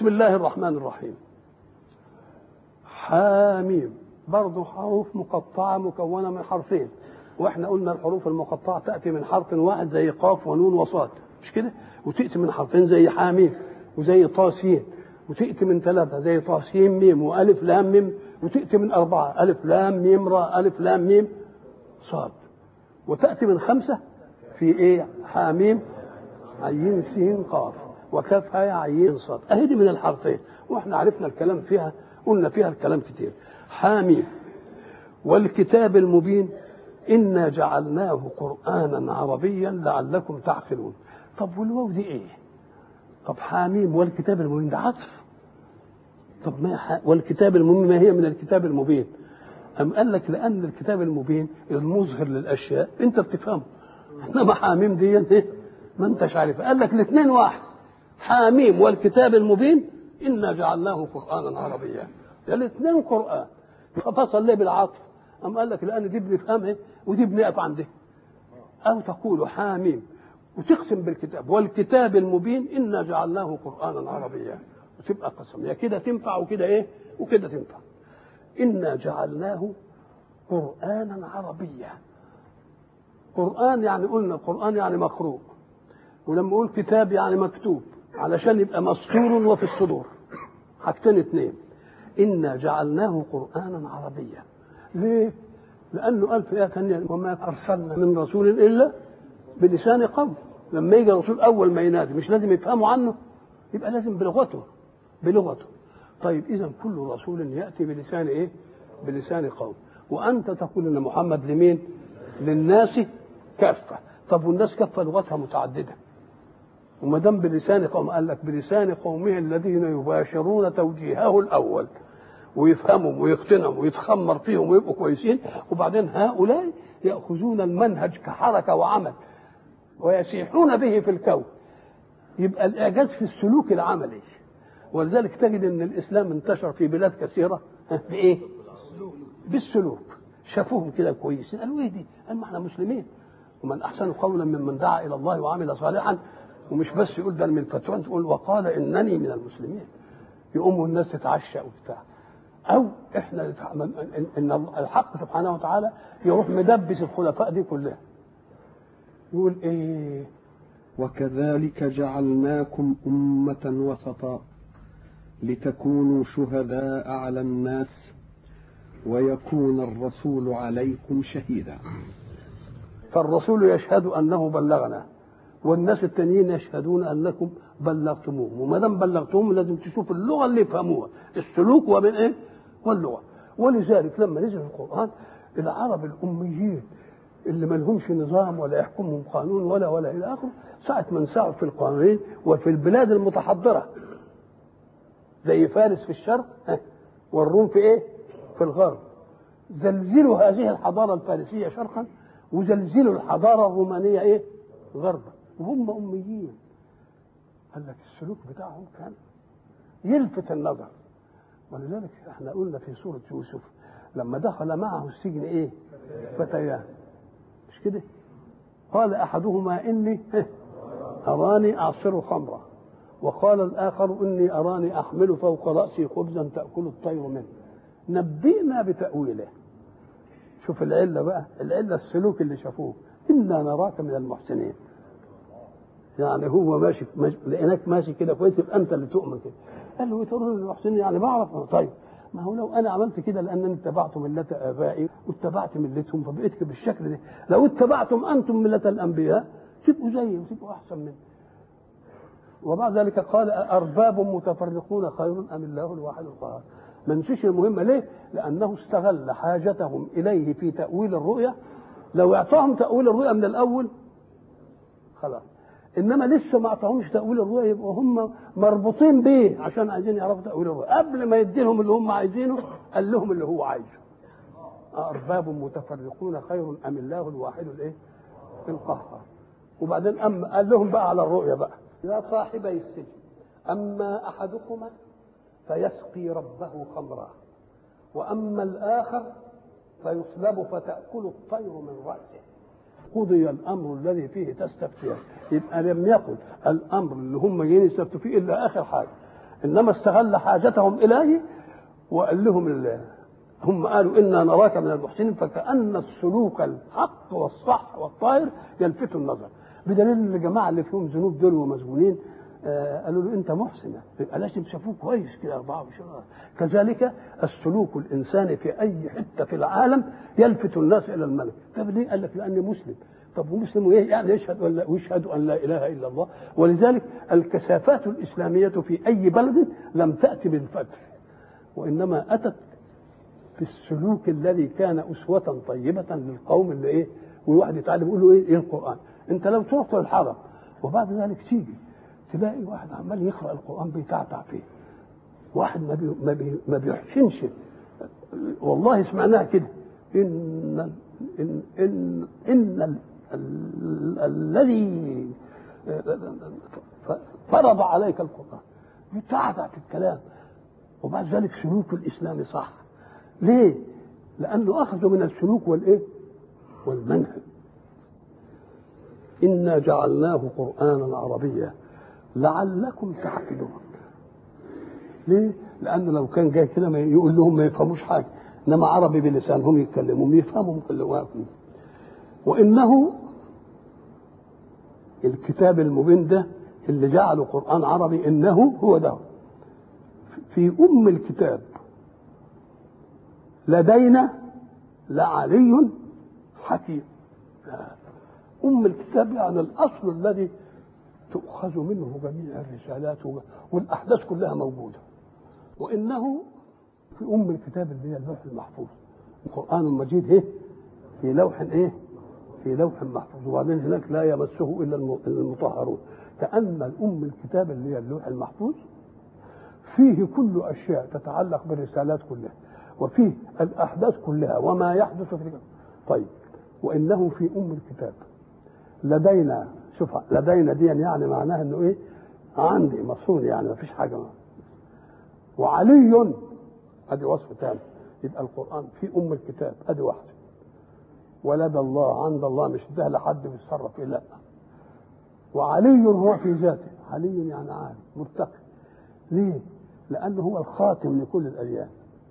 بسم الله الرحمن الرحيم حاميم برضه حروف مقطعة مكونة من حرفين واحنا قلنا الحروف المقطعة تأتي من حرف واحد زي قاف ونون وصاد مش كده وتأتي من حرفين زي حاميم وزي طاسين وتأتي من ثلاثة زي طاسين ميم وألف لام ميم وتأتي من أربعة ألف لام ميم را ألف لام ميم صاد وتأتي من خمسة في إيه حاميم عين سين قاف وكاف هاء عين صاد أهي دي من الحرفين وإحنا عرفنا الكلام فيها قلنا فيها الكلام كتير حاميم والكتاب المبين إنا جعلناه قرآنا عربيا لعلكم تعقلون طب والواو دي إيه طب حاميم والكتاب المبين ده عطف طب ما ح... والكتاب المبين ما هي من الكتاب المبين أم قال لك لأن الكتاب المبين المظهر للأشياء أنت بتفهمه إنما حاميم دي إيه؟ ما أنتش عارف قال لك الاثنين واحد حاميم والكتاب المبين إنا جعلناه قرآنا عربيا الاثنين قرآن ففصل ليه بالعطف أم قال لك لأن دي بنفهمها ودي بنقف عندها أو تقول حاميم وتقسم بالكتاب والكتاب المبين إنا جعلناه قرآنا عربيا وتبقى قسم يا كده تنفع وكده إيه وكده تنفع إنا جعلناه قرآنا عربيا قرآن يعني قلنا القرآن يعني مقروء ولما أقول كتاب يعني مكتوب علشان يبقى مسطور وفي الصدور حاجتين اتنين إنا جعلناه قرآنا عربيا ليه؟ لأنه قال في آية ثانية وما أرسلنا من رسول إلا بلسان قوم لما يجي رسول أول ما ينادي مش لازم يفهموا عنه يبقى لازم بلغته بلغته طيب إذا كل رسول يأتي بلسان إيه؟ بلسان قوم وأنت تقول إن محمد لمين؟ للناس كافة طب والناس كافة لغتها متعددة وما دام بلسان قوم قال لك بلسان قومه الذين يباشرون توجيهه الاول ويفهمهم ويقتنعوا ويتخمر فيهم ويبقوا كويسين وبعدين هؤلاء ياخذون المنهج كحركه وعمل ويسيحون به في الكون يبقى الاعجاز في السلوك العملي ولذلك تجد ان الاسلام انتشر في بلاد كثيره بايه؟ بالسلوك شافوهم كده كويسين قالوا ايه دي؟ قال ما احنا مسلمين ومن احسن قولا ممن دعا الى الله وعمل صالحا ومش بس يقول ده من الفتوى تقول وقال انني من المسلمين يقوموا الناس تتعشى وبتاع او احنا ان الحق سبحانه وتعالى يروح مدبس الخلفاء دي كلها يقول ايه وكذلك جعلناكم أمة وسطا لتكونوا شهداء على الناس ويكون الرسول عليكم شهيدا فالرسول يشهد انه بلغنا والناس التانيين يشهدون انكم بلغتموهم وما دام بلغتموهم لازم تشوف اللغه اللي يفهموها السلوك ومن ايه؟ واللغه ولذلك لما نزل القران العرب الاميين اللي ما لهمش نظام ولا يحكمهم قانون ولا ولا الى اخره ساعه ما انسعوا في القوانين وفي البلاد المتحضره زي فارس في الشرق والروم في ايه؟ في الغرب زلزلوا هذه الحضاره الفارسيه شرقا وزلزلوا الحضاره الرومانيه ايه؟ غربا وهم أميين قال لك السلوك بتاعهم كان يلفت النظر ولذلك احنا قلنا في سورة يوسف لما دخل معه السجن ايه فتيان مش كده قال احدهما اني اراني اعصر خمرا وقال الاخر اني اراني احمل فوق راسي خبزا تاكل الطير منه نبئنا بتاويله شوف العله بقى العله السلوك اللي شافوه انا نراك من المحسنين يعني هو ماشي, ماشي لقيناك ماشي كده كويس يبقى انت اللي تؤمن كده قال له تقول المحسنين يعني بعرف طيب ما هو لو انا عملت كده لانني اتبعت مله ابائي واتبعت ملتهم فبقيت بالشكل ده لو اتبعتم انتم مله الانبياء تبقوا زيي وتبقوا احسن مني وبعد ذلك قال ارباب متفرقون خير ام الله الواحد القهار ما نسيش المهمه ليه؟ لانه استغل حاجتهم اليه في تاويل الرؤيا لو اعطاهم تاويل الرؤيا من الاول خلاص انما لسه ما اعطاهمش تاويل الرؤيا يبقوا هم مربوطين بيه عشان عايزين يعرفوا تاويل الرؤيا قبل ما يدي لهم اللي هم عايزينه قال لهم اللي هو عايزه ارباب متفرقون خير ام الله الواحد الايه القهار وبعدين أم قال لهم بقى على الرؤيا بقى يا صاحبي السجن اما احدكما فيسقي ربه خمرا واما الاخر فيصلب فتاكل الطير من راسه قضي الامر الذي فيه تستفتيان يبقى لم يقل الامر اللي هم جايين يستفتوا فيه الا اخر حاجه انما استغل حاجتهم اليه وقال لهم ال- هم قالوا انا نراك من المحسنين فكان السلوك الحق والصح والطاهر يلفت النظر بدليل ان الجماعه اللي فيهم ذنوب دول ومسجونين آه، قالوا له انت محسن يبقى لازم شافوه كويس كده 24 كذلك السلوك الانساني في اي حته في العالم يلفت الناس الى الملك طب ليه؟ قال لك لاني مسلم طب ومسلم وايه يعني يشهد ولا ويشهد ان لا اله الا الله ولذلك الكثافات الاسلاميه في اي بلد لم تاتي بالفتح وانما اتت في السلوك الذي كان اسوه طيبه للقوم اللي ايه والواحد يتعلم يقول له ايه ايه القران انت لو تروح الحرم وبعد ذلك تيجي تلاقي واحد عمال يقرا القران بيتعتع فيه واحد ما بي ما, بي ما بيحسنش والله سمعناها كده ان ان ان, إن ال- ال- الذي فرض عليك القران يتعتع في الكلام وبعد ذلك سلوك الاسلام صح ليه؟ لانه اخذوا من السلوك والايه؟ والمنهج انا جعلناه قرانا عربيا لعلكم تعقلون ليه؟ لانه لو كان جاي كده ما يقول لهم ما يفهموش حاجه انما عربي بلسانهم يتكلموا يفهموا كل واحد وانه الكتاب المبين ده اللي جعله قران عربي انه هو ده في ام الكتاب لدينا لعلي حكيم ام الكتاب يعني الاصل الذي تؤخذ منه جميع الرسالات والاحداث كلها موجوده وانه في ام الكتاب اللي هي اللوح المحفوظ القران المجيد ايه في لوح ايه في لوح محفوظ وبعدين هناك لا يمسه الا الم- المطهرون كان الام الكتاب اللي هي اللوح المحفوظ فيه كل اشياء تتعلق بالرسالات كلها وفيه الاحداث كلها وما يحدث في الكتاب. طيب وانه في ام الكتاب لدينا شوف لدينا دي يعني معناها انه ايه عندي مصون يعني ما فيش حاجه ما. وعلي ادي وصف تاني يبقى القران في ام الكتاب ادي واحده ولدى الله عند الله مش ده لحد بيتصرف فيه لا وعلي هو في ذاته علي يعني عالي مرتقي ليه؟ لأنه هو الخاتم لكل الأديان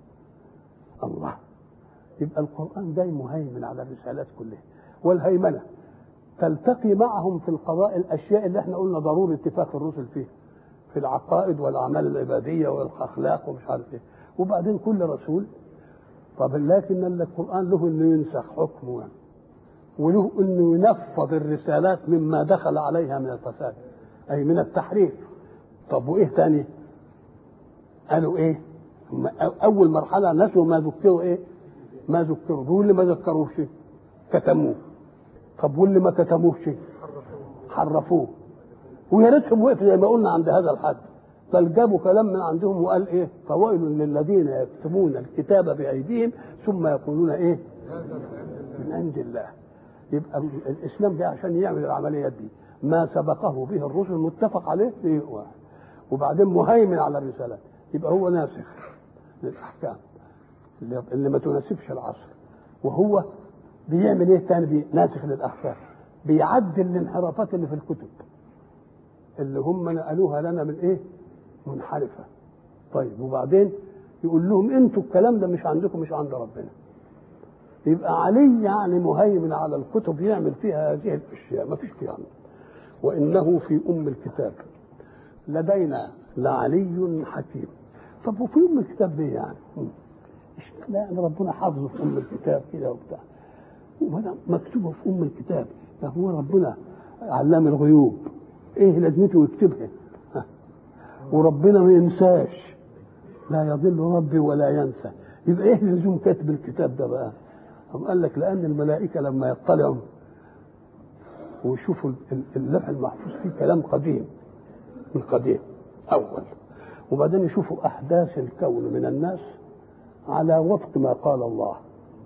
الله يبقى القرآن جاي مهيمن على الرسالات كلها والهيمنة تلتقي معهم في القضاء الأشياء اللي احنا قلنا ضروري اتفاق الرسل فيها في العقائد والأعمال العبادية والأخلاق ومش عارف ايه وبعدين كل رسول طب لكن القرآن له انه ينسخ حكمه يعني. وله انه ينفض الرسالات مما دخل عليها من الفساد اي من التحريف طب وايه تاني قالوا ايه هم اول مرحله نسوا ما ذكروا ايه ما ذكروا واللي ما ذكروش كتموه طب واللي ما كتموش حرفوه ويا ريتهم وقفوا زي ما قلنا عند هذا الحد بل جابوا كلام من عندهم وقال ايه فويل للذين يكتبون الكتاب بايديهم ثم يقولون ايه من عند الله يبقى الاسلام جاي عشان يعمل العمليات دي ما سبقه به الرسل متفق عليه في واحد وبعدين مهيمن على الرسالات يبقى هو ناسخ للاحكام اللي, اللي ما تناسبش العصر وهو بيعمل ايه تاني بي- ناسخ للاحكام بيعدل الانحرافات اللي في الكتب اللي هم نقلوها لنا من ايه منحرفه طيب وبعدين يقول لهم انتوا الكلام ده مش عندكم مش عند ربنا يبقى علي يعني مهيمن على الكتب يعمل فيها هذه الاشياء ما فيش كلام وانه في ام الكتاب لدينا لعلي حكيم طب وفي ام الكتاب ليه يعني؟ مم. لا يعني ربنا حافظه في ام الكتاب كده وبتاع وهذا مكتوبه في ام الكتاب ده هو ربنا علام الغيوب ايه لازمته يكتبها ها. وربنا ما ينساش لا يضل ربي ولا ينسى يبقى ايه لزوم كاتب الكتاب ده بقى هم قال لك لان الملائكه لما يطلعوا ويشوفوا اللوح المحفوظ فيه كلام قديم من قديم اول وبعدين يشوفوا احداث الكون من الناس على وفق ما قال الله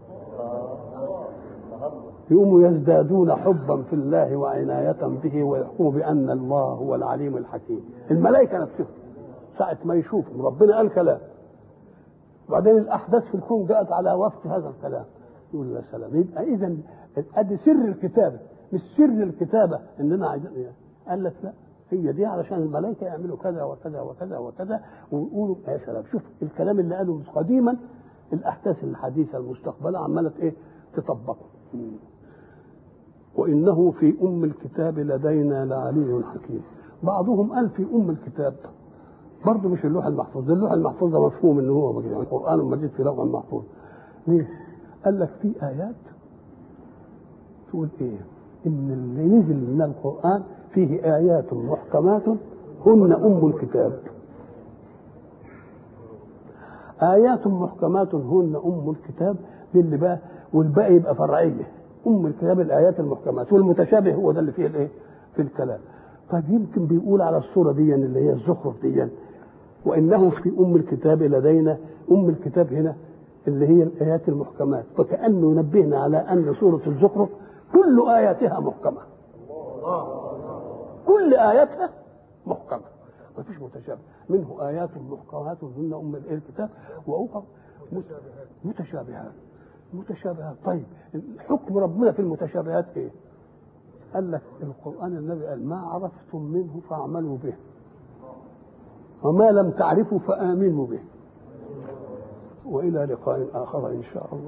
يقوموا يزدادون حبا في الله وعناية به ويحكموا بأن الله هو العليم الحكيم الملائكة نفسهم ساعة ما يشوفوا ربنا قال كلام وبعدين الأحداث في الكون جاءت على وفق هذا الكلام يقول يا سلام يبقى إذا أدي سر الكتابة مش سر الكتابة إننا عايزين قال لك لا هي دي علشان الملائكه يعملوا كذا وكذا وكذا وكذا ويقولوا يا سلام شوف الكلام اللي قاله قديما الاحداث الحديثه المستقبله عماله ايه تطبقه وانه في ام الكتاب لدينا لعلي حكيم بعضهم قال في ام الكتاب برضه مش اللوح المحفوظ اللوح المحفوظ ده مفهوم ان هو يعني القران المجيد في لوح محفوظ ليه؟ قال لك في ايات تقول ايه؟ ان اللي نزل من القران فيه ايات محكمات هن ام الكتاب ايات محكمات هن ام الكتاب دي اللي بقى والباقي يبقى فرعيه ام الكتاب الايات المحكمات والمتشابه هو ده اللي فيه الايه؟ في الكلام طيب يمكن بيقول على الصوره دي اللي هي الزخرف دي وانه في ام الكتاب لدينا ام الكتاب هنا اللي هي الايات المحكمات فكانه ينبهنا على ان سوره الزخرف كل اياتها محكمه كل اياتها محكمه ما فيش متشابه منه ايات محكمات هن ام الايه الكتاب واخر متشابهات متشابهات طيب حكم ربنا في المتشابهات ايه قال لك القران النبي قال ما عرفتم منه فاعملوا به وما لم تعرفوا فآمنوا به وإلى لقاء آخر إن شاء الله